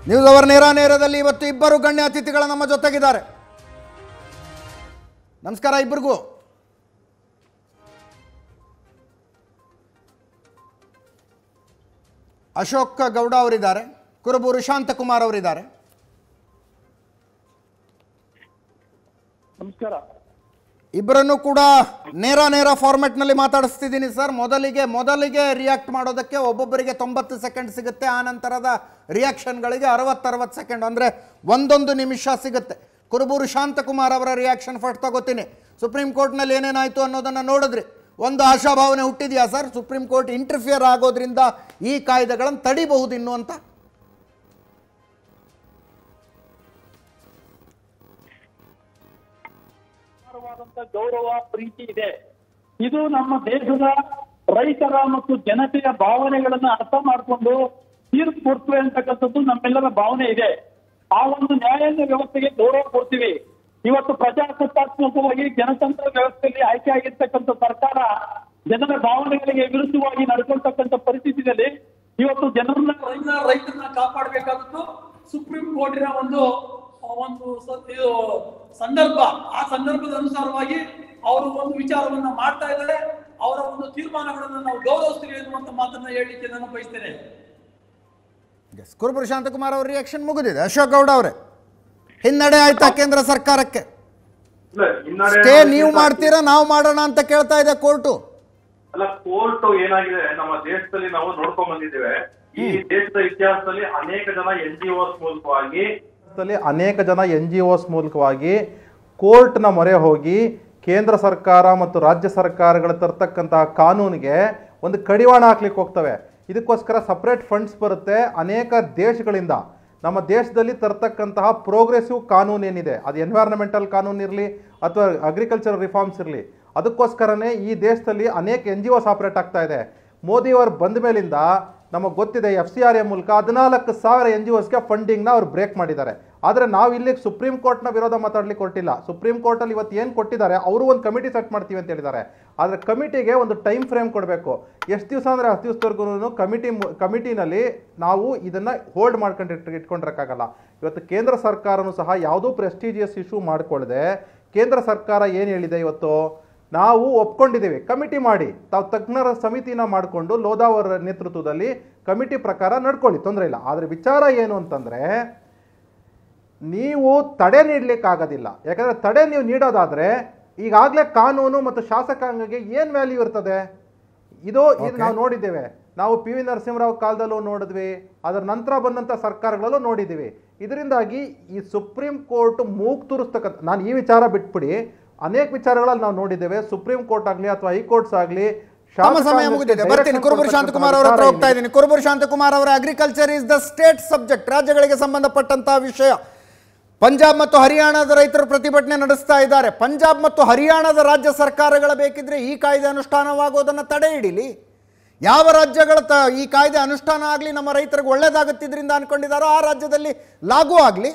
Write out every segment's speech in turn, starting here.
News hour ನೇರ ನೇರದಲ್ಲಿ ಇವತ್ತು ಇಬ್ಬರು ಗಣ್ಯ ಅತಿಥಿಗಳು ನಮ್ಮ ಜೊತೆಗಿದ್ದಾರೆ ನಮಸ್ಕಾರ ಇಬ್ಬರಿಗೂ ಅಶೋಕ್ ಗೌಡ ಅವರಿದ್ದಾರೆ ಕುರುಬೂರು ಶಾಂತಕುಮಾರ್ ಅವರಿದ್ದಾರೆ ನಮಸ್ಕಾರ ಇಬ್ಬರನ್ನು ಕೂಡ ನೇರ ನೇರ ಫಾರ್ಮೆಟ್ನಲ್ಲಿ ಮಾತಾಡಿಸ್ತಿದ್ದೀನಿ ಸರ್ ಮೊದಲಿಗೆ ಮೊದಲಿಗೆ ರಿಯಾಕ್ಟ್ ಮಾಡೋದಕ್ಕೆ ಒಬ್ಬೊಬ್ಬರಿಗೆ ತೊಂಬತ್ತು ಸೆಕೆಂಡ್ ಸಿಗುತ್ತೆ ಆ ನಂತರದ ರಿಯಾಕ್ಷನ್ಗಳಿಗೆ ಅರವತ್ತರವತ್ತು ಸೆಕೆಂಡ್ ಅಂದರೆ ಒಂದೊಂದು ನಿಮಿಷ ಸಿಗುತ್ತೆ ಕುರುಬೂರು ಶಾಂತಕುಮಾರ್ ಅವರ ರಿಯಾಕ್ಷನ್ ಫಸ್ಟ್ ತಗೋತೀನಿ ಸುಪ್ರೀಂ ಕೋರ್ಟ್ನಲ್ಲಿ ಏನೇನಾಯಿತು ಅನ್ನೋದನ್ನು ನೋಡಿದ್ರಿ ಒಂದು ಆಶಾಭಾವನೆ ಹುಟ್ಟಿದೆಯಾ ಸರ್ ಸುಪ್ರೀಂ ಕೋರ್ಟ್ ಇಂಟರ್ಫಿಯರ್ ಆಗೋದ್ರಿಂದ ಈ ಕಾಯ್ದೆಗಳನ್ನು ತಡಿಬಹುದು ಇನ್ನು ಅಂತ ಅಪಾರವಾದಂತ ಗೌರವ ಪ್ರೀತಿ ಇದೆ ಇದು ನಮ್ಮ ದೇಶದ ರೈತರ ಮತ್ತು ಜನತೆಯ ಭಾವನೆಗಳನ್ನ ಅರ್ಥ ಮಾಡಿಕೊಂಡು ತೀರ್ಪು ಕೊಡ್ತೇವೆ ಅಂತಕ್ಕಂಥದ್ದು ನಮ್ಮೆಲ್ಲರ ಭಾವನೆ ಇದೆ ಆ ಒಂದು ನ್ಯಾಯಾಂಗ ವ್ಯವಸ್ಥೆಗೆ ಗೌರವ ಕೊಡ್ತೀವಿ ಇವತ್ತು ಪ್ರಜಾಸತ್ತಾತ್ಮಕವಾಗಿ ಜನತಂತ್ರ ವ್ಯವಸ್ಥೆಯಲ್ಲಿ ಆಯ್ಕೆ ಆಗಿರ್ತಕ್ಕಂಥ ಸರ್ಕಾರ ಜನರ ಭಾವನೆಗಳಿಗೆ ವಿರುದ್ಧವಾಗಿ ನಡ್ಕೊಳ್ತಕ್ಕಂಥ ಪರಿಸ್ಥಿತಿಯಲ್ಲಿ ಇವತ್ತು ಜನರನ್ನ ರೈತ ರೈತರನ್ನ ಕಾಪಾಡಬೇಕಾದದ್ದು ಸುಪ್ರೀಂ ಕೋರ್ಟಿನ ಒಂದು ಒಂದು ಸ- ಇದು ಸಂದರ್ಭ ಆ ಸಂದರ್ಭದ ಅನುಸಾರವಾಗಿ ಅವರು ಒಂದು ವಿಚಾರವನ್ನ ಮಾಡ್ತಾ ಇದ್ದಾರೆ ಅವರ ಒಂದು ತೀರ್ಮಾನಗಳನ್ನು ನಾವು ಗೌರವಿಸ್ತೀವಿ ಎನ್ನುವಂತ ಮಾತನ್ನ ಹೇಳಲಿಕ್ಕೆ ನಾನು ಬಯಸ್ತೇನೆ ಎಸ್ ಕುರುಬುರು ಶಾಂತಕುಮಾರ್ ಅವ್ರ ರಿಯಾಕ್ಷನ್ ಮುಗಿದಿದೆ ಅಶೋಕ್ ಗೌಡ ಅವರೇ ಹಿನ್ನಡೆ ಆಯ್ತಾ ಕೇಂದ್ರ ಸರ್ಕಾರಕ್ಕೆ ಇಲ್ಲ, ಹಿನ್ನಡೆ ಸ್ಟೇ ನೀವು ಮಾಡ್ತೀರಾ ನಾವು ಮಾಡೋಣ ಅಂತ ಕೇಳ್ತಾ ಇದೆ ಕೋರ್ಟು ಅಲ್ಲ ಕೋರ್ಟ್ ಏನಾಗಿದೆ ನಮ್ಮ ದೇಶದಲ್ಲಿ ನಾವು ನೋಡ್ಕೊಂಡ್ ಬಂದಿದ್ದೇವೆ ಈ ದೇಶದ ಇತಿಹಾಸದಲ್ಲಿ ಅನೇಕ ಜನ ಎನ್ ಜಿ ಓಸ್ ಮೂಲಕವಾಗಿ ದಲ್ಲಿ ಅನೇಕ ಜನ ಎನ್ ಜಿ ಒಸ್ ಮೂಲಕವಾಗಿ ಕೋರ್ಟ್ನ ಮೊರೆ ಹೋಗಿ ಕೇಂದ್ರ ಸರ್ಕಾರ ಮತ್ತು ರಾಜ್ಯ ಸರ್ಕಾರಗಳು ತರ್ತಕ್ಕಂತಹ ಕಾನೂನಿಗೆ ಒಂದು ಕಡಿವಾಣ ಹಾಕ್ಲಿಕ್ಕೆ ಹೋಗ್ತವೆ ಇದಕ್ಕೋಸ್ಕರ ಸಪ್ರೇಟ್ ಫಂಡ್ಸ್ ಬರುತ್ತೆ ಅನೇಕ ದೇಶಗಳಿಂದ ನಮ್ಮ ದೇಶದಲ್ಲಿ ತರ್ತಕ್ಕಂತಹ ಪ್ರೋಗ್ರೆಸಿವ್ ಕಾನೂನು ಏನಿದೆ ಅದು ಎನ್ವೈರ್ನಮೆಂಟಲ್ ಕಾನೂನು ಇರಲಿ ಅಥವಾ ಅಗ್ರಿಕಲ್ಚರ್ ರಿಫಾರ್ಮ್ಸ್ ಇರಲಿ ಅದಕ್ಕೋಸ್ಕರನೇ ಈ ದೇಶದಲ್ಲಿ ಅನೇಕ ಎನ್ ಜಿ ಒಸ್ ಆಪರೇಟ್ ಆಗ್ತಾ ಇದೆ ಮೋದಿಯವರು ಬಂದ ಮೇಲಿಂದ ನಮಗೆ ಗೊತ್ತಿದೆ ಎಫ್ ಸಿ ಆರ್ ಎ ಮೂಲಕ ಹದಿನಾಲ್ಕು ಸಾವಿರ ಎನ್ ಜಿ ಒಸ್ಗೆ ಫಂಡಿಂಗ್ನ ಅವ್ರು ಬ್ರೇಕ್ ಮಾಡಿದ್ದಾರೆ ಆದರೆ ನಾವು ಇಲ್ಲಿ ಸುಪ್ರೀಂ ಕೋರ್ಟ್ನ ವಿರೋಧ ಮಾತಾಡ್ಲಿಕ್ಕೆ ಕೊಟ್ಟಿಲ್ಲ ಸುಪ್ರೀಂ ಕೋರ್ಟಲ್ಲಿ ಇವತ್ತು ಏನು ಕೊಟ್ಟಿದ್ದಾರೆ ಅವರು ಒಂದು ಕಮಿಟಿ ಸೆಟ್ ಮಾಡ್ತೀವಿ ಅಂತ ಹೇಳಿದ್ದಾರೆ ಆದರೆ ಕಮಿಟಿಗೆ ಒಂದು ಟೈಮ್ ಫ್ರೇಮ್ ಕೊಡಬೇಕು ಎಷ್ಟು ದಿವಸ ಅಂದರೆ ಹತ್ತು ದಿವಸದವರೆಗೂ ಕಮಿಟಿ ಕಮಿಟಿನಲ್ಲಿ ನಾವು ಇದನ್ನು ಹೋಲ್ಡ್ ಮಾಡ್ಕೊಂಡು ಇಟ್ ಇಟ್ಕೊಂಡಿರೋಕ್ಕಾಗಲ್ಲ ಇವತ್ತು ಕೇಂದ್ರ ಸರ್ಕಾರನೂ ಸಹ ಯಾವುದೂ ಪ್ರೆಸ್ಟೀಜಿಯಸ್ ಇಶ್ಯೂ ಮಾಡಿಕೊಳ್ಳದೆ ಕೇಂದ್ರ ಸರ್ಕಾರ ಏನು ಹೇಳಿದೆ ಇವತ್ತು ನಾವು ಒಪ್ಕೊಂಡಿದ್ದೀವಿ ಕಮಿಟಿ ಮಾಡಿ ತಾವು ತಜ್ಞರ ಸಮಿತಿನ ಮಾಡಿಕೊಂಡು ಲೋಧಾ ಅವರ ನೇತೃತ್ವದಲ್ಲಿ ಕಮಿಟಿ ಪ್ರಕಾರ ನಡ್ಕೊಳ್ಳಿ ತೊಂದರೆ ಇಲ್ಲ ಆದರೆ ವಿಚಾರ ಏನು ಅಂತಂದರೆ ನೀವು ತಡೆ ನೀಡಲಿಕ್ಕಾಗೋದಿಲ್ಲ ಯಾಕಂದರೆ ತಡೆ ನೀವು ನೀಡೋದಾದರೆ ಈಗಾಗಲೇ ಕಾನೂನು ಮತ್ತು ಶಾಸಕಾಂಗಕ್ಕೆ ಏನು ವ್ಯಾಲ್ಯೂ ಇರ್ತದೆ ಇದು ಇದು ನಾವು ನೋಡಿದ್ದೇವೆ ನಾವು ಪಿ ವಿ ನರಸಿಂಹರಾವ್ ಕಾಲದಲ್ಲೂ ನೋಡಿದ್ವಿ ಅದರ ನಂತರ ಬಂದಂಥ ಸರ್ಕಾರಗಳಲ್ಲೂ ನೋಡಿದ್ದೀವಿ ಇದರಿಂದಾಗಿ ಈ ಸುಪ್ರೀಂ ಕೋರ್ಟ್ ಮೂಗ್ ತೂರಿಸ್ತಕ್ಕಂಥ ನಾನು ಈ ವಿಚಾರ ಬಿಟ್ಬಿಡಿ ಅನೇಕ ವಿಚಾರಗಳಲ್ಲಿ ನಾವು ನೋಡಿದ್ದೇವೆ ಸುಪ್ರೀಂ ಕೋರ್ಟ್ ಆಗಲಿ ಅಥವಾ ಹೈಕೋರ್ಟ್ಸ್ ಆಗಲಿ ತಮ್ಮ ಸಮಯ ಮುಗಿದಿದೆ ಬರ್ತೀನಿ ಕುರುಬುರು ಶಾಂತಕುಮಾರ್ ಅವರ ಹತ್ರ ಹೋಗ್ತಾ ಇದ್ದೀನಿ ಕುರುಬುರು ಶಾಂತಕುಮಾರ್ ಅವರ agriculture is the state subject ರಾಜ್ಯಗಳಿಗೆ ಸಂಬಂಧಪಟ್ಟಂತಹ ವಿಷಯ ಪಂಜಾಬ್ ಮತ್ತು ಹರಿಯಾಣದ ರೈತರು ಪ್ರತಿಭಟನೆ ನಡೆಸ್ತಾ ಇದ್ದಾರೆ ಪಂಜಾಬ್ ಮತ್ತು ಹರಿಯಾಣದ ರಾಜ್ಯ ಸರ್ಕಾರಗಳ ಬೇಕಿದ್ರೆ ಈ ಕಾಯ್ದೆ ಅನುಷ್ಠಾನವಾಗೋದನ್ನು ತಡೆ ಹಿಡೀಲಿ ಯಾವ ರಾಜ್ಯಗಳ ತ ಈ ಕಾಯ್ದೆ ಅನುಷ್ಠಾನ ಆಗಲಿ ನಮ್ಮ ರೈತರಿಗೆ ಒಳ್ಳೇದಾಗುತ್ತಿದ್ರಿಂದ ಅನ್ಕೊಂಡಿದ್ದಾರೋ ಆ ರಾಜ್ಯದಲ್ಲಿ ಲಾಗೂ ಆಗಲಿ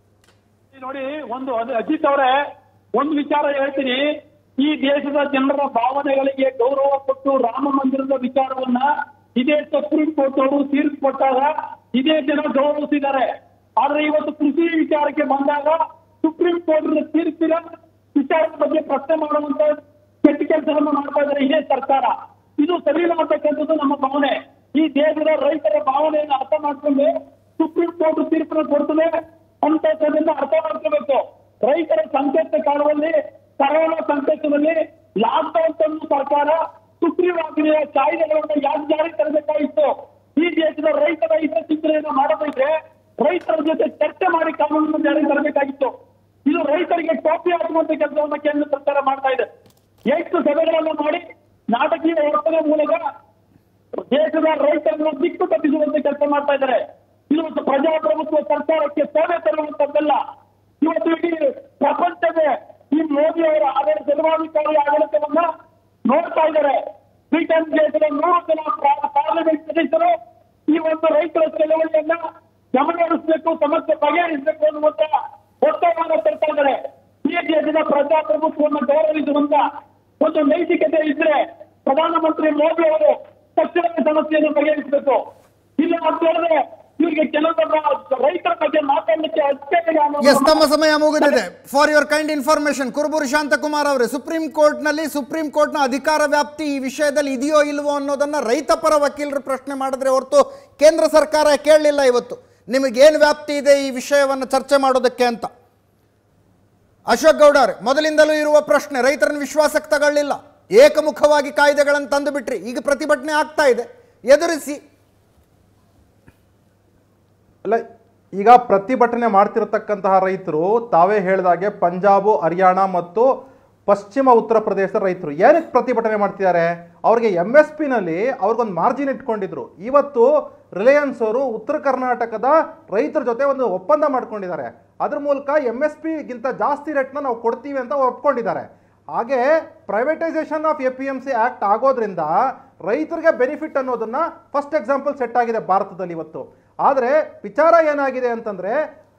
ನೋಡಿ ಒಂದು ಅದು ಅಜಿತ್ ಅವರೇ ಒಂದು ವಿಚಾರ ಹೇಳ್ತೀನಿ ಈ ದೇಶದ ಜನರ ಭಾವನೆಗಳಿಗೆ ಗೌರವ ಕೊಟ್ಟು ರಾಮ ಮಂದಿರದ ವಿಚಾರವನ್ನ ಇದೇ ಸುಪ್ರೀಂ ಕೋರ್ಟ್ ಅವರು ತೀರ್ಪು ಕೊಟ್ಟಾಗ ಇದೇ ಜನ ಗೌರವಿಸಿದ್ದಾರೆ ಆದ್ರೆ ಇವತ್ತು ಕೃಷಿ ವಿಚಾರಕ್ಕೆ ಬಂದಾಗ ಸುಪ್ರೀಂ ಕೋರ್ಟ್ ತೀರ್ಪಿನ ವಿಚಾರದ ಬಗ್ಗೆ ಪ್ರಶ್ನೆ ಮಾಡುವಂತ ಕೆಟ್ಟ ಕೆಲಸವನ್ನು ಮಾಡ್ತಾ ಇದ್ದಾರೆ ಇದೇ ಸರ್ಕಾರ ಇದು ಸರಿ ಇಲ್ಲ ಅಂತಕ್ಕಂಥದ್ದು ನಮ್ಮ ಭಾವನೆ ಈ ದೇಶದ ರೈತರ ಭಾವನೆಯನ್ನು ಅರ್ಥ ಮಾಡ್ಕೊಂಡು ಸುಪ್ರೀಂ ಕೋರ್ಟ್ ತೀರ್ಪನ್ನು ಕೊಡ್ತದೆ ಅಂತಕ್ಕಂಥದ್ದನ್ನ ಅರ್ಥ ಮಾಡ್ಕೋಬೇಕು ರೈತರ ಸಂಕಷ್ಟ ಕಾಲದಲ್ಲಿ ಕರೋನಾ ಸಂಕಷ್ಟದಲ್ಲಿ ಲಾಕ್ಡೌನ್ ತಂದು ಸರ್ಕಾರ ಸುಗ್ರೀವಾಜ್ಞೆಯ ಕಾಯ್ದೆಗಳನ್ನ ಯಾಕೆ ಜಾರಿ ತರಬೇಕಾಗಿತ್ತು ಈ ದೇಶದ ರೈತರ ಹಿತಚಿಂತನೆಯನ್ನ ಮಾಡಬೇಕ್ರೆ ರೈತರ ಜೊತೆ ಚರ್ಚೆ ಮಾಡಿ ಕಾನೂನನ್ನು ಜಾರಿ ತರಬೇಕಾಗಿತ್ತು ಇದು ರೈತರಿಗೆ ಟೋಪಿ ಹಾಕುವಂತ ಕೆಲಸವನ್ನ ಕೇಂದ್ರ ಸರ್ಕಾರ ಮಾಡ್ತಾ ಇದೆ ಎಷ್ಟು ಸಭೆಗಳನ್ನ ಮಾಡಿ ನಾಟಕೀಯ ವರ್ತನೆ ಮೂಲಕ ದೇಶದ ರೈತರನ್ನ ದಿಕ್ಕು ತಪ್ಪಿಸುವಂತ ಕೆಲಸ ಮಾಡ್ತಾ ಇದ್ದಾರೆ ಇವತ್ತು ಪ್ರಜಾಪ್ರಭುತ್ವ ಸರ್ಕಾರಕ್ಕೆ ಸೇವೆ ತರುವಂತದ್ದಲ್ಲ ಇವತ್ತು ಇಡೀ ಪ್ರಪಂಚವೇ ಈ ಮೋದಿ ಅವರ ಆಡಳಿತ ಸರ್ವಾಧಿಕಾರಿ ಆಡಳಿತವನ್ನ ನೋಡ್ತಾ ಇದ್ದಾರೆ ಬ್ರಿಟನ್ ದೇಶದ ನೂರು ಜನ ಪಾ- ಪಾರ್ಲಿಮೆಂಟ್ ಸದಸ್ಯರು ಈ ಒಂದು ರೈತರ ಚಳವಳಿಯನ್ನ ಗಮನ ಹರಿಸಬೇಕು ಸಮಸ್ಯೆ ಬಗೆಹರಿಸಬೇಕು ಅನ್ನುವಂತ ಒತ್ತಾಯವನ್ನು ತರ್ತಾ ಇದ್ದಾರೆ ಈ ದೇಶದ ಪ್ರಜಾಪ್ರಭುತ್ವವನ್ನು ಗೌರವಿಸುವಂತ ಒಂದು ನೈತಿಕತೆ ಇದ್ರೆ ಪ್ರಧಾನಮಂತ್ರಿ ಮೋದಿ ಅವರು ತಕ್ಷಣವೇ ಸಮಸ್ಯೆಯನ್ನು ಬಗೆಹರಿಸಬೇಕು ಇಲ್ಲ ಅಂತ ಹೇಳಿದ್ರೆ ಇವರಿಗೆ ಕೆಲವೊಬ್ಬ ರೈತರ ಅತ್ಯಧಿಕ ಎಸ್ ತಮ್ಮ ಸಮಯ ಮುಗಿದಿದೆ for your kind information Kurubur Shanthakumar ಅವರೇ ಸುಪ್ರೀಂ ಕೋರ್ಟ್ನಲ್ಲಿ ಸುಪ್ರೀಂ ಕೋರ್ಟ್ನ ಅಧಿಕಾರ ವ್ಯಾಪ್ತಿ ಈ ವಿಷಯದಲ್ಲಿ ಇದೆಯೋ ಇಲ್ವೋ ಅನ್ನೋದನ್ನ ರೈತ ಪರ ವಕೀಲರು ಪ್ರಶ್ನೆ ಮಾಡಿದ್ರೆ ಹೊರತು ಕೇಂದ್ರ ಸರ್ಕಾರ ಕೇಳಲಿಲ್ಲ ಇವತ್ತು ನಿಮಗೇನು ವ್ಯಾಪ್ತಿ ಇದೆ ಈ ವಿಷಯವನ್ನು ಚರ್ಚೆ ಮಾಡೋದಕ್ಕೆ ಅಂತ ಅಶೋಕ್ ಗೌಡ ಅವರೇ ಮೊದಲಿಂದಲೂ ಇರುವ ಪ್ರಶ್ನೆ ರೈತರನ್ನ ವಿಶ್ವಾಸಕ್ಕೆ ತಗೊಳ್ಳಿಲ್ಲ ಏಕಮುಖವಾಗಿ ಕಾಯ್ದೆಗಳನ್ನು ತಂದು ಬಿಟ್ರಿ ಈಗ ಪ್ರತಿಭಟನೆ ಆಗ್ತಾ ಇದೆ ಎದುರಿಸಿ ಅಲ್ಲ ಈಗ ಪ್ರತಿಭಟನೆ ಮಾಡ್ತಿರತಕ್ಕಂತಹ ರೈತರು ತಾವೇ ಹೇಳಿದಾಗೆ ಪಂಜಾಬು ಹರಿಯಾಣ ಮತ್ತು ಪಶ್ಚಿಮ ಉತ್ತರ ಪ್ರದೇಶದ ರೈತರು ಏನಕ್ಕೆ ಪ್ರತಿಭಟನೆ ಮಾಡ್ತಿದ್ದಾರೆ ಅವ್ರಿಗೆ ಎಮ್ ಎಸ್ ಪಿನಲ್ಲಿ ಅವ್ರಿಗೊಂದು ಮಾರ್ಜಿನ್ ಇಟ್ಕೊಂಡಿದ್ರು ಇವತ್ತು ರಿಲಯನ್ಸ್ ಅವರು ಉತ್ತರ ಕರ್ನಾಟಕದ ರೈತರ ಜೊತೆ ಒಂದು ಒಪ್ಪಂದ ಮಾಡ್ಕೊಂಡಿದ್ದಾರೆ ಅದ್ರ ಮೂಲಕ ಎಮ್ ಎಸ್ ಪಿಗಿಂತ ಜಾಸ್ತಿ ರೇಟ್ನ ನಾವು ಕೊಡ್ತೀವಿ ಅಂತ ಒಪ್ಕೊಂಡಿದ್ದಾರೆ ಹಾಗೆ privatization of A P M C act ಆಗೋದ್ರಿಂದ ರೈತರಿಗೆ ಬೆನಿಫಿಟ್ ಅನ್ನೋದನ್ನ ಫಸ್ಟ್ ಎಕ್ಸಾಂಪಲ್ ಸೆಟ್ ಆಗಿದೆ ಭಾರತದಲ್ಲಿ ಇವತ್ತು ಆದರೆ ವಿಚಾರ ಏನಾಗಿದೆ ಅಂತಂದ್ರೆ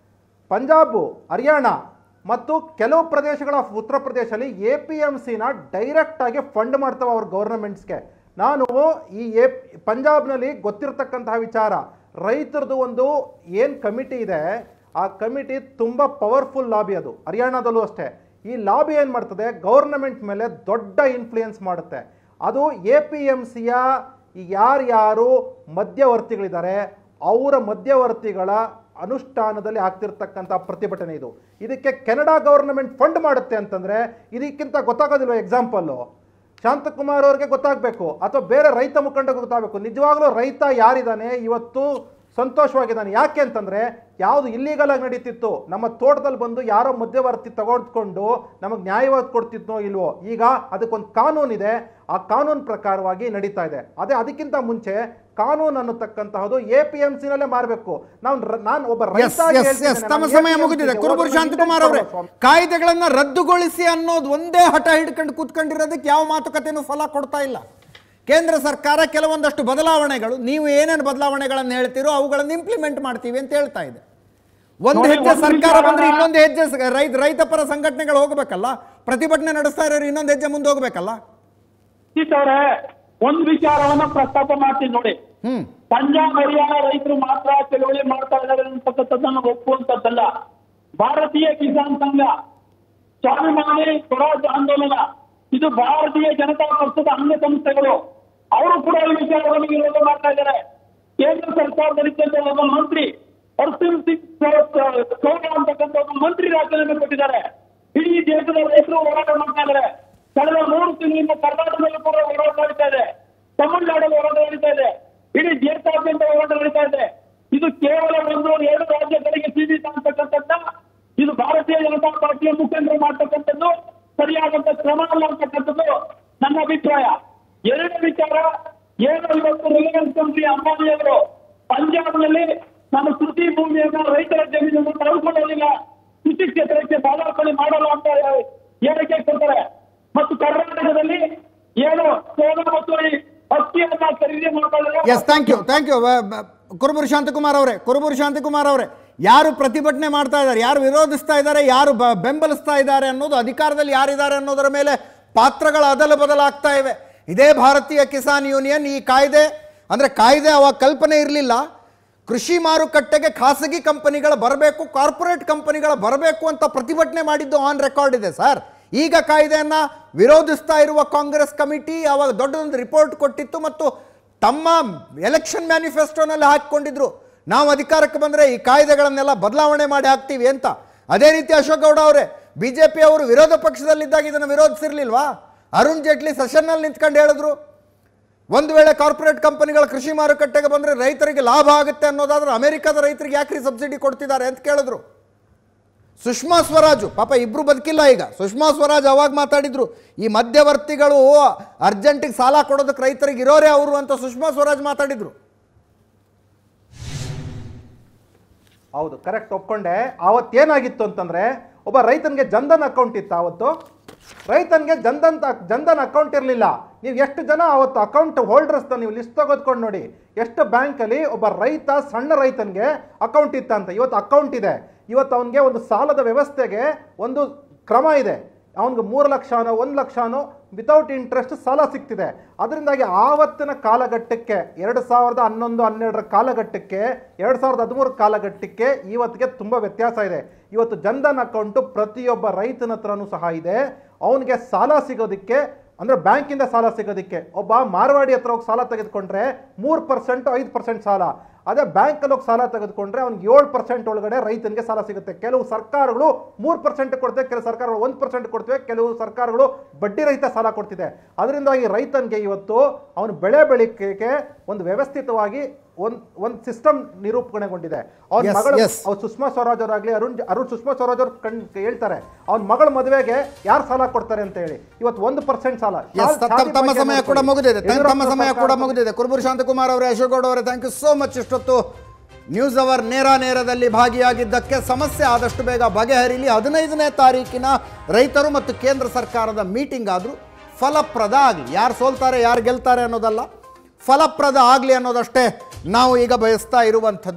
ಪಂಜಾಬ್ ಹರಿಯಾಣ ಮತ್ತು ಕೆಲವು ಪ್ರದೇಶಗಳ ಉತ್ತರ ಪ್ರದೇಶದಲ್ಲಿ ಎ ಪಿ ಎಮ್ ಸಿನ ಡೈರೆಕ್ಟಾಗಿ ಫಂಡ್ ಮಾಡ್ತವೆ ಅವ್ರ ಗೌರ್ನಮೆಂಟ್ಸ್ಗೆ ನಾನು ಈ ಎ ಪಂಜಾಬ್ನಲ್ಲಿ ಗೊತ್ತಿರತಕ್ಕಂತಹ ವಿಚಾರ ರೈತರದು ಒಂದು ಏನು ಕಮಿಟಿ ಇದೆ ಆ ಕಮಿಟಿ ತುಂಬ ಪವರ್ಫುಲ್ ಲಾಬಿ ಅದು ಹರಿಯಾಣದಲ್ಲೂ ಅಷ್ಟೇ ಈ ಲಾಬಿ ಏನು ಮಾಡ್ತದೆ ಗೌರ್ನಮೆಂಟ್ ಮೇಲೆ ದೊಡ್ಡ ಇನ್ಫ್ಲೂಯೆನ್ಸ್ ಮಾಡುತ್ತೆ ಅದು ಎ ಪಿ ಎಮ್ ಸಿಯ ಯಾರ್ಯಾರು ಮಧ್ಯವರ್ತಿಗಳಿದ್ದಾರೆ ಅವರ ಮಧ್ಯವರ್ತಿಗಳ ಅನುಷ್ಠಾನದಲ್ಲಿ ಆಗ್ತಿರ್ತಕ್ಕಂಥ ಪ್ರತಿಭಟನೆ ಇದು ಇದಕ್ಕೆ ಕೆನಡಾ ಗವರ್ನಮೆಂಟ್ ಫಂಡ್ ಮಾಡುತ್ತೆ ಅಂತಂದ್ರೆ ಇದಕ್ಕಿಂತ ಗೊತ್ತಾಗೋದಿಲ್ವ ಎಕ್ಸಾಂಪಲ್ಲು ಶಾಂತಕುಮಾರ್ ಅವ್ರಿಗೆ ಗೊತ್ತಾಗಬೇಕು ಅಥವಾ ಬೇರೆ ರೈತ ಮುಖಂಡರಿಗೆ ಗೊತ್ತಾಗಬೇಕು ನಿಜವಾಗ್ಲೂ ರೈತ ಯಾರಿದ್ದಾನೆ ಇವತ್ತು ಸಂತೋಷವಾಗಿದ್ದಾನೆ ಯಾಕೆ ಅಂತಂದ್ರೆ ಯಾವುದು ಇಲ್ಲೀಗಲ್ ಆಗಿ ನಡೀತಿತ್ತು ನಮ್ಮ ತೋಟದಲ್ಲಿ ಬಂದು ಯಾರೋ ಮಧ್ಯವರ್ತಿ ತಗೊಂಡ್ಕೊಂಡು ನಮಗೆ ನ್ಯಾಯವಾಗಿ ಕೊಡ್ತಿದ್ನೋ ಇಲ್ವೋ ಈಗ ಅದಕ್ಕೊಂದು ಕಾನೂನಿದೆ ಆ ಕಾನೂನು ಪ್ರಕಾರವಾಗಿ ನಡೀತಾ ಇದೆ ಅದೇ ಅದಕ್ಕಿಂತ ಮುಂಚೆ ಕಾನೂನು ಅನ್ನತಕ್ಕಂತಹದ್ದು ಎ ಪಿ ಎಂ ಸಿನಲ್ಲೇ ಮಾರಬೇಕು ನಾವು ನಾನು ಒಬ್ಬ ಎಸ್ ರೈತ ಎಸ್ ಎಸ್ ತಮ್ಮ ಸಮಯ ಮುಗಿದಿದೆ ಕುರುಬೂರು ಶಾಂತಕುಮಾರ್ ಅವರೇ ಕಾಯ್ದೆಗಳನ್ನ ರದ್ದುಗೊಳಿಸಿ ಅನ್ನೋದು ಒಂದೇ ಹಠ ಹಿಡ್ಕೊಂಡು ಕೂತ್ಕೊಂಡಿರೋದಕ್ಕೆ ಯಾವ ಮಾತುಕತೆನೂ ಫಲ ಕೊಡ್ತಾ ಇಲ್ಲ ಕೇಂದ್ರ ಸರ್ಕಾರ ಕೆಲವೊಂದಷ್ಟು ಬದಲಾವಣೆಗಳು ನೀವು ಏನೇನು ಬದಲಾವಣೆಗಳನ್ನು ಹೇಳ್ತೀರೋ ಅವುಗಳನ್ನು ಇಂಪ್ಲಿಮೆಂಟ್ ಮಾಡ್ತೀವಿ ಅಂತ ಹೇಳ್ತಾ ಇದೆ ಒಂದು ನೋಡಿ, ಹೆಜ್ಜೆ ಒಂದು ಸರ್ಕಾರ ವಿಚಾರ- ಬಂದ್ರೆ ಇನ್ನೊಂದು ಹೆಜ್ಜೆ ಸ- ರೈತ ರೈತ ಪರ ಸಂಘಟನೆಗಳು ಹೋಗ್ಬೇಕಲ್ಲ ಪ್ರತಿಭಟನೆ ನಡೆಸ್ತಾ ಇರೋರು ಇನ್ನೊಂದು ಹೆಜ್ಜೆ ಮುಂದೆ ಹೋಗ್ಬೇಕಲ್ಲ ಅಜಿತ್ ಅವರೇ ಒಂದು ವಿಚಾರವನ್ನ ಪ್ರಸ್ತಾಪ ಮಾಡ್ತೀನಿ ನೋಡಿ ಹ್ಮ್ ಪಂಜಾಬ್ ಹರಿಯಾಣ ರೈತರು ಮಾತ್ರ ಚಳವಳಿ ಮಾಡ್ತಾ ಇದ್ದಾರೆ ಅಂತಕ್ಕಂಥದ್ದನ್ನು ಒಪ್ಪುವಂತದ್ದಲ್ಲ ಭಾರತೀಯ ಕಿಸಾನ್ ಸಂಘ ಸ್ವಾಭಿಮಾನಿ ಸ್ವರಾಜ್ ಆಂದೋಲನ ಇದು ಭಾರತೀಯ ಜನತಾ ಪಕ್ಷದ ಅಂಗ ಸಂಸ್ಥೆಗಳು ಅವರು ಕೂಡ ಈ ವಿಚಾರವನ್ನು ವಿರೋಧ ಮಾಡ್ತಾ ಇದ್ದಾರೆ ಕೇಂದ್ರ ಸರ್ಕಾರದಲ್ಲಿದ್ದಂತ ಒಬ್ಬ ಮಂತ್ರಿ ಹರ್ಸಿಮ್ ಸಿಂಗ್ ಚೌಡ ಅಂತಕ್ಕಂಥ ಒಬ್ಬ ಮಂತ್ರಿ ರಾಜೀನಾಮೆ ಕೊಟ್ಟಿದ್ದಾರೆ ಇಡೀ ದೇಶದ ರೈತರು ಹೋರಾಟ ಮಾಡ್ತಾ ಇದ್ದಾರೆ ಕಳೆದ ಮೂರು ತಿಂಗಳಿಂದ ಕರ್ನಾಟಕದಲ್ಲೂ ಕೂಡ ಹೋರಾಟ ನಡೀತಾ ಇದೆ ತಮಿಳುನಾಡಲ್ಲಿ ಹೋರಾಟ ನಡೀತಾ ಇದೆ ಇಡೀ ದೇಶಾದ್ಯಂತ ಹೋರಾಟ ನಡೀತಾ ಇದೆ ಇದು ಕೇವಲ ಒಂದು ಎರಡು ರಾಜ್ಯಗಳಿಗೆ ಸೀಮಿತ ಅಂತಕ್ಕಂಥದ್ದ ಇದು ಭಾರತೀಯ ಜನತಾ ಪಾರ್ಟಿಯ ಮುಖಂಡರು ಮಾಡ್ತಕ್ಕಂಥದ್ದು ಸರಿಯಾದಂತ ಕ್ರಮ ಅಲ್ಲ ಅಂತಕ್ಕಂಥದ್ದು ನನ್ನ ಅಭಿಪ್ರಾಯ ಎರಡನೇ ವಿಚಾರ ಏನು ಇವತ್ತು ರಿಲಯನ್ಸ್ ಕಂಪನಿ ಅಂಬಾನಿಯವರು ಪಂಜಾಬ್ನಲ್ಲಿ ನಮ್ಮ ಕೃಷಿ ಭೂಮಿಯನ್ನ ರೈತರ ಜಮೀನನ್ನು ಕಳೆದುಕೊಳ್ಳಲಿಲ್ಲ ಕೃಷಿ ಕ್ಷೇತ್ರಕ್ಕೆ ಬಾಲಾರ್ಪಣೆ ಮಾಡಲ್ಲ ಅಂತ ಹೇಳಿಕೆ ಕೊಡ್ತಾರೆ ಮತ್ತು ಕರ್ನಾಟಕದಲ್ಲಿ ಏನು ಸೋನಾ ಮತ್ತು ಈ ಅಕ್ಕಿಯನ್ನ ಖರೀದಿ ಮಾಡ್ತಾರೆ yes thank you thank you Kurubur Shanthakumar ಅವರೇ ಕುರುಬೂರು ಶಾಂತಕುಮಾರ್ ಅವರೇ ಯಾರು ಪ್ರತಿಭಟನೆ ಮಾಡ್ತಾ ಇದ್ದಾರೆ ಯಾರು ವಿರೋಧಿಸ್ತಾ ಇದ್ದಾರೆ ಯಾರು ಬ- ಬೆಂಬಲಿಸ್ತಾ ಇದ್ದಾರೆ ಅನ್ನೋದು ಅಧಿಕಾರದಲ್ಲಿ ಯಾರಿದ್ದಾರೆ ಅನ್ನೋದರ ಮೇಲೆ ಪಾತ್ರಗಳ ಅದಲು ಬದಲಾಗ್ತಾ ಇವೆ ಇದೇ ಭಾರತೀಯ ಕಿಸಾನ್ ಯೂನಿಯನ್ ಈ ಕಾಯ್ದೆ ಅಂದರೆ ಕಾಯ್ದೆ ಅವಾಗ ಕಲ್ಪನೆ ಇರಲಿಲ್ಲ ಕೃಷಿ ಮಾರುಕಟ್ಟೆಗೆ ಖಾಸಗಿ ಕಂಪನಿಗಳ ಬರಬೇಕು ಕಾರ್ಪೊರೇಟ್ ಕಂಪನಿಗಳ ಬರಬೇಕು ಅಂತ ಪ್ರತಿಭಟನೆ ಮಾಡಿದ್ದು ಆನ್ ರೆಕಾರ್ಡ್ ಇದೆ ಸರ್ ಈಗ ಕಾಯ್ದೆಯನ್ನ ವಿರೋಧಿಸ್ತಾ ಇರುವ ಕಾಂಗ್ರೆಸ್ ಕಮಿಟಿ ಅವಾಗ ದೊಡ್ಡದೊಂದು ರಿಪೋರ್ಟ್ ಕೊಟ್ಟಿತ್ತು ಮತ್ತು ತಮ್ಮ ಎಲೆಕ್ಷನ್ ಮ್ಯಾನಿಫೆಸ್ಟೋನಲ್ಲಿ ಹಾಕಿಕೊಂಡಿದ್ರು ನಾವು ಅಧಿಕಾರಕ್ಕೆ ಬಂದರೆ ಈ ಕಾಯ್ದೆಗಳನ್ನೆಲ್ಲ ಬದಲಾವಣೆ ಮಾಡಿ ಹಾಕ್ತೀವಿ ಅಂತ ಅದೇ ರೀತಿ ಅಶೋಕ್ ಗೌಡ ಅವರೇ ಬಿ ಜೆ ಪಿ ಅವರು ವಿರೋಧ ಪಕ್ಷದಲ್ಲಿದ್ದಾಗ ಇದನ್ನು ವಿರೋಧಿಸಿರ್ಲಿಲ್ವಾ ಅರುಣ್ ಜೇಟ್ಲಿ ಸೆಷನ್ನಲ್ಲಿ ನಿಂತ್ಕೊಂಡು ಹೇಳಿದ್ರು ಒಂದು ವೇಳೆ ಕಾರ್ಪೊರೇಟ್ ಕಂಪನಿಗಳ ಕೃಷಿ ಮಾರುಕಟ್ಟೆಗೆ ಬಂದರೆ ರೈತರಿಗೆ ಲಾಭ ಆಗುತ್ತೆ ಅನ್ನೋದಾದ್ರೆ ಅಮೆರಿಕದ ರೈತರಿಗೆ ಯಾಕ್ರಿ ಸಬ್ಸಿಡಿ ಕೊಡ್ತಿದ್ದಾರೆ ಅಂತ ಕೇಳಿದ್ರು ಸುಷ್ಮಾ ಸ್ವರಾಜು ಪಾಪ ಇಬ್ರು ಬದುಕಿಲ್ಲ ಈಗ ಸುಷ್ಮಾ ಸ್ವರಾಜ್ ಅವಾಗ ಮಾತಾಡಿದ್ರು ಈ ಮಧ್ಯವರ್ತಿಗಳು ಅರ್ಜೆಂಟಿಗೆ ಸಾಲ ಕೊಡೋದಕ್ಕೆ ರೈತರಿಗೆ ಇರೋರೇ ಅವರು ಅಂತ ಸುಷ್ಮಾ ಸ್ವರಾಜ್ ಮಾತಾಡಿದ್ರು ಹೌದು ಕರೆಕ್ಟ್ ಒಪ್ಕೊಂಡೆ ಆವತ್ತೇನಾಗಿತ್ತು ಅಂತಂದ್ರೆ ಒಬ್ಬ ರೈತನಿಗೆ ಜನ್ಧನ್ ಅಕೌಂಟ್ ಇತ್ತು ಆವತ್ತು ರೈತನಿಗೆ ಜನ್ಧನ್ ಜನ್ಧನ್ ಅಕೌಂಟ್ ಇರಲಿಲ್ಲ ನೀವು ಎಷ್ಟು ಜನ ಅವತ್ತು ಅಕೌಂಟ್ ಹೋಲ್ಡರ್ಸ್ನ ನೀವು ಲಿಸ್ಟ್ ತೆಗೆದುಕೊಂಡು ನೋಡಿ ಎಷ್ಟು ಬ್ಯಾಂಕಲ್ಲಿ ಒಬ್ಬ ರೈತ ಸಣ್ಣ ರೈತನಿಗೆ ಅಕೌಂಟ್ ಇತ್ತಂತ ಇವತ್ತು ಅಕೌಂಟ್ ಇದೆ ಇವತ್ತು ಅವನಿಗೆ ಒಂದು ಸಾಲದ ವ್ಯವಸ್ಥೆಗೆ ಒಂದು ಕ್ರಮ ಇದೆ ಅವನಿಗೆ ಮೂರು ಲಕ್ಷನೋ ಒಂದು ಲಕ್ಷನೋ ವಿತೌಟ್ ಇಂಟ್ರೆಸ್ಟ್ ಸಾಲ ಸಿಗ್ತಿದೆ ಅದರಿಂದಾಗಿ ಆವತ್ತಿನ ಕಾಲಘಟ್ಟಕ್ಕೆ ಎರಡು ಸಾವಿರದ ಹನ್ನೊಂದು ಹನ್ನೆರಡರ ಕಾಲಘಟ್ಟಕ್ಕೆ ಎರಡು ಸಾವಿರದ ಹದಿಮೂರು ಕಾಲಘಟ್ಟಕ್ಕೆ ಇವತ್ತಿಗೆ ತುಂಬ ವ್ಯತ್ಯಾಸ ಇದೆ ಇವತ್ತು ಜನ್ಧನ್ ಅಕೌಂಟು ಪ್ರತಿಯೊಬ್ಬ ರೈತನ ಹತ್ರನೂ ಸಹ ಇದೆ ಅವನಿಗೆ ಸಾಲ ಸಿಗೋದಕ್ಕೆ ಅಂದರೆ ಬ್ಯಾಂಕಿಂದ ಸಾಲ ಸಿಗೋದಕ್ಕೆ ಒಬ್ಬ ಮಾರ್ವಾಡಿ ಹತ್ರ ಹೋಗಿ ಸಾಲ ತೆಗೆದುಕೊಂಡ್ರೆ ಮೂರು ಪರ್ಸೆಂಟ್ ಐದು ಪರ್ಸೆಂಟ್ ಸಾಲ ಅದೇ ಬ್ಯಾಂಕಲ್ಲಿ ಹೋಗಿ ಸಾಲ ತೆಗೆದುಕೊಂಡ್ರೆ ಅವ್ನಿಗೆ ಏಳು ಪರ್ಸೆಂಟ್ ಒಳಗಡೆ ರೈತನಿಗೆ ಸಾಲ ಸಿಗುತ್ತೆ ಕೆಲವು ಸರ್ಕಾರಗಳು ಮೂರು ಪರ್ಸೆಂಟ್ ಕೊಡ್ತವೆ ಕೆಲವು ಸರ್ಕಾರಗಳು ಒಂದು ಪರ್ಸೆಂಟ್ ಕೊಡ್ತವೆ ಕೆಲವು ಸರ್ಕಾರಗಳು ಬಡ್ಡಿ ರಹಿತ ಸಾಲ ಕೊಡ್ತಿದೆ ಅದರಿಂದಾಗಿ ರೈತನಿಗೆ ಇವತ್ತು ಅವನು ಬೆಳೆ ಬೆಳಿಕ್ಕೆ ಒಂದು ವ್ಯವಸ್ಥಿತವಾಗಿ ಒಂದು ಒಂದು ಸಿಸ್ಟಮ್ ನಿರೂಪಣೆಗೊಂಡಿದೆ ಅವ್ನ Yes, ಮಗಳು yes. ಅವ್ರು ಸುಷ್ಮಾ ಸ್ವರಾಜ್ ಅವರಾಗ್ಲಿ ಅರುಣ್ ಅರುಣ್ ಸುಷ್ಮಾ ಸ್ವರಾಜ್ ಅವ್ರು ಕಣ್ ಹೇಳ್ತಾರೆ ಅವ್ನ ಮಗಳ ಮದುವೆಗೆ ಯಾರು ಸಾಲ ಕೊಡ್ತಾರೆ ಅಂತ ಹೇಳಿ ಇವತ್ತು ಒಂದು ಪರ್ಸೆಂಟ್ ಸಾಲ ಎಸ್ ಶಾ- ಶಾದಿ ತಮ್ಮ ಬಗ್ಗೆ ಸಮಯ ಕೂಡ ನೋಡ್ಕೊಳ್ಳಿ. ಮುಗಿದಿದೆ ತಮ್ಮ- ತಮ್ಮ ಯಡಿಯೂರಪ್ಪ ಸಮಯ ಕೂಡ ಸರ್ಕಾರ- ಮುಗಿದಿದೆ ಕುರುಬೂರು ಶಾಂತಕುಮಾರ್ ಅವರೇ ಅಶೋಕ್ ಗೌಡ ಅವರೇ ಥ್ಯಾಂಕ್ ಯು ಸೋ ಮಚ್ ಇಷ್ಟೊತ್ತು ನ್ಯೂಸ್ ಅವರ್ ನೇರ ನೇರದಲ್ಲಿ ಭಾಗಿಯಾಗಿದ್ದಕ್ಕೆ ಸಮಸ್ಯೆ ಆದಷ್ಟು ಬೇಗ ಬಗೆಹರಿಲಿ ಹದಿನೈದನೇ ತಾರೀಕಿನ ರೈತರು ಮತ್ತು ಕೇಂದ್ರ ಸರ್ಕಾರದ ಮೀಟಿಂಗ್ ಆದರೂ ಫಲಪ್ರದ ಆಗಲಿ ಯಾರು ಸೋಲ್ತಾರೆ ಯಾರು ಗೆಲ್ತಾರೆ ಅನ್ನೋದಲ್ಲ ಫಲಪ್ರದ ಆಗಲಿ ಅನ್ನೋದಷ್ಟೇ ನಾವು ಈಗ ಬಯಸ್ತಾ ಇರುವಂಥದ್ದು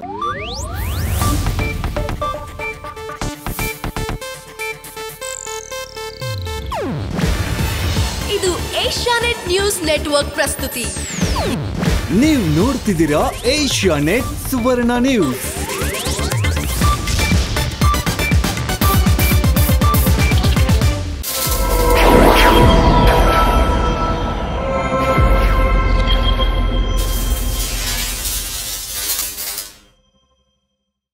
ಇದು ಏಷ್ಯಾನೆಟ್ ನ್ಯೂಸ್ ನೆಟ್ವರ್ಕ್ ಪ್ರಸ್ತುತಿ ನೀವು ನೋಡ್ತಿದ್ದೀರಾ ಏಷ್ಯಾ ನೆಟ್ ಸುವರ್ಣ ನ್ಯೂಸ್